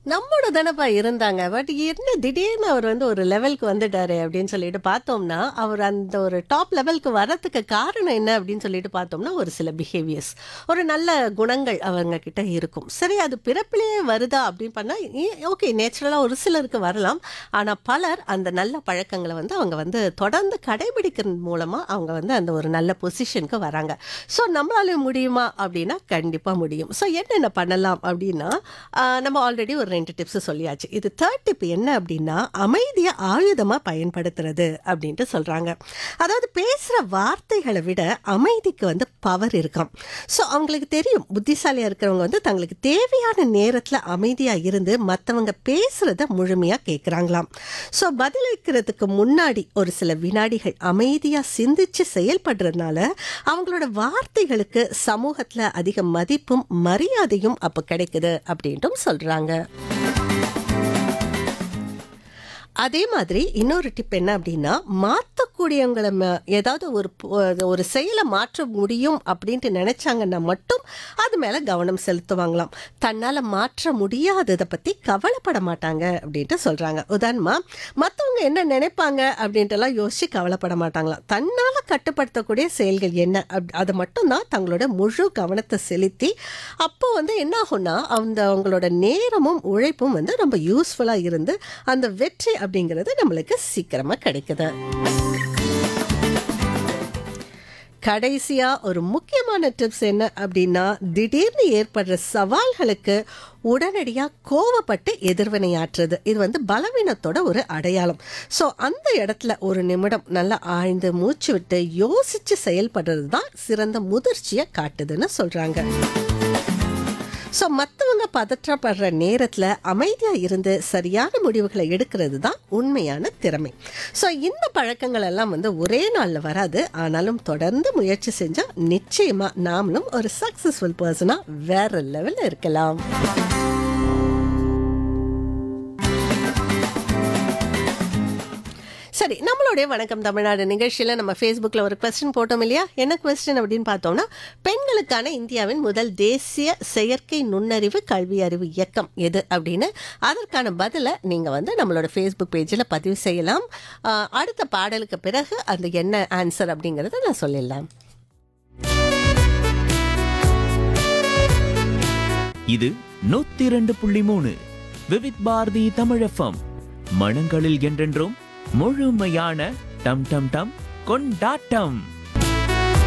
நம்மோட தானப்பா இருந்தாங்க பட் என்ன திடீர்னு அவர் வந்து ஒரு லெவலுக்கு வந்துட்டாரு அப்படின்னு சொல்லிட்டு பார்த்தோம்னா அவர் அந்த ஒரு டாப் லெவலுக்கு வரதுக்கு காரணம் என்ன அப்படின்னு சொல்லிட்டு பார்த்தோம்னா ஒரு சில பிஹேவியர்ஸ் ஒரு நல்ல குணங்கள் அவங்க கிட்ட இருக்கும் சரி அது பிறப்பிலேயே வருதா அப்படின்னு பண்ணால் ஓகே நேச்சுரலாக ஒரு சிலருக்கு வரலாம் ஆனால் பலர் அந்த நல்ல பழக்கங்களை வந்து அவங்க வந்து தொடர்ந்து கடைபிடிக்கிறது மூலமாக அவங்க வந்து அந்த ஒரு நல்ல பொசிஷனுக்கு வராங்க ஸோ நம்மளால முடியுமா அப்படின்னா கண்டிப்பாக முடியும் ஸோ என்னென்ன பண்ணலாம் அப்படின்னா ஆஹ், நம்ம ஆல்ரெடி ஒரு ரெண்டு டிப்ஸ் சொல்லியாச்சு இது தேர்ட் டிப் என்ன அப்படின்னா அமைதியை ஆயுதமாக பயன்படுத்துறது அப்படின்ட்டு சொல்கிறாங்க அதாவது பேசுகிற வார்த்தைகளை விட அமைதிக்கு வந்து பவர் இருக்காம் ஸோ அவங்களுக்கு தெரியும் புத்திசாலியாக இருக்கிறவங்க வந்து தங்களுக்கு தேவையான நேரத்தில் அமைதியாக இருந்து மற்றவங்க பேசுகிறத முழுமையாக கேட்குறாங்களாம் ஸோ பதிலளிக்கிறதுக்கு முன்னாடி ஒரு சில வினாடிகள் அமைதியாக சிந்திச்சு செயல்படுறதுனால அவங்களோட வார்த்தைகளுக்கு சமூகத்தில் அதிக மதிப்பும் மரியாதையும் அப்போ கிடைக்குது அப்படின்ட்டும் சொல்கிறாங்க அதே மாதிரி இன்னொரு டிப் என்ன அப்படின்னா மாற்றக்கூடியவங்களை ம- ஏதாவது ஒரு பு- ஒரு செயலை மாற்ற முடியும் அப்படின்ட்டு நினைச்சாங்கன்னா மட்டும் அது மேலே கவனம் செலுத்துவாங்களாம் தன்னால் மாற்ற முடியாததை பற்றி கவலைப்பட மாட்டாங்க அப்படின்ட்டு சொல்கிறாங்க உதாரணமா மற்றவங்க என்ன நினைப்பாங்க அப்படின்ட்டுலாம் யோசிச்சு கவலைப்பட மாட்டாங்களாம் தன்னால் கட்டுப்படுத்தக்கூடிய செயல்கள் என்ன அப் அதை மட்டும்தான் தங்களோட முழு கவனத்தை செலுத்தி அப்போ வந்து என்ன ஆகும்னா அந்த அவங்களோட நேரமும் உழைப்பும் வந்து ரொம்ப யூஸ்ஃபுல்லாக இருந்து அந்த வெற்றி அப்படிங்கிறது நம்மளுக்கு சீக்கிரமாக கிடைக்குது கடைசியா ஒரு முக்கியமான டிப்ஸ் என்ன அப்படின்னா திடீர்னு ஏற்படுற சவால்களுக்கு உடனடியாக கோவப்பட்டு எதிர்வினையாற்றுறது இது வந்து பலவீனத்தோட ஒரு அடையாளம் ஸோ அந்த இடத்துல ஒரு நிமிடம் நல்லா ஆழ்ந்து மூச்சு விட்டு யோசிச்சு செயல்படுறது தான் சிறந்த முதிர்ச்சியை காட்டுதுன்னு சொல்றாங்க ஸோ மற்றவங்க பதற்றப்படுற நேரத்தில் அமைதியாக இருந்து சரியான முடிவுகளை எடுக்கிறது தான் உண்மையான திறமை ஸோ இந்த பழக்கங்கள் எல்லாம் வந்து ஒரே நாளில் வராது ஆனாலும் தொடர்ந்து முயற்சி செஞ்சால் நிச்சயமாக நாமளும் ஒரு சக்ஸஸ்ஃபுல் பர்சனாக வேற லெவலில் இருக்கலாம் சரி நம்மளுடைய வணக்கம் தமிழ்நாடு நிகழ்ச்சியில் நம்ம ஃபேஸ்புக்கில் ஒரு கொஸ்டின் போட்டோம் இல்லையா என்ன கொஸ்டின் அப்படின்னு பார்த்தோம்னா பெண்களுக்கான இந்தியாவின் முதல் தேசிய செயற்கை நுண்ணறிவு கல்வி அறிவு இயக்கம் எது அப்படின்னு அதற்கான பதிலை நீங்கள் வந்து நம்மளோட ஃபேஸ்புக் பேஜில் பதிவு செய்யலாம் ஆஹ், அடுத்த பாடலுக்கு பிறகு அந்த என்ன ஆன்சர் அப்படிங்கிறத நான் சொல்லிடலாம் இது நூத்தி இரண்டு புள்ளி மூணு விவித் பாரதி தமிழஃபம் மனங்களில் என்றென்றும் முழுமையான டம் டம் டம் கொண்டாட்டம்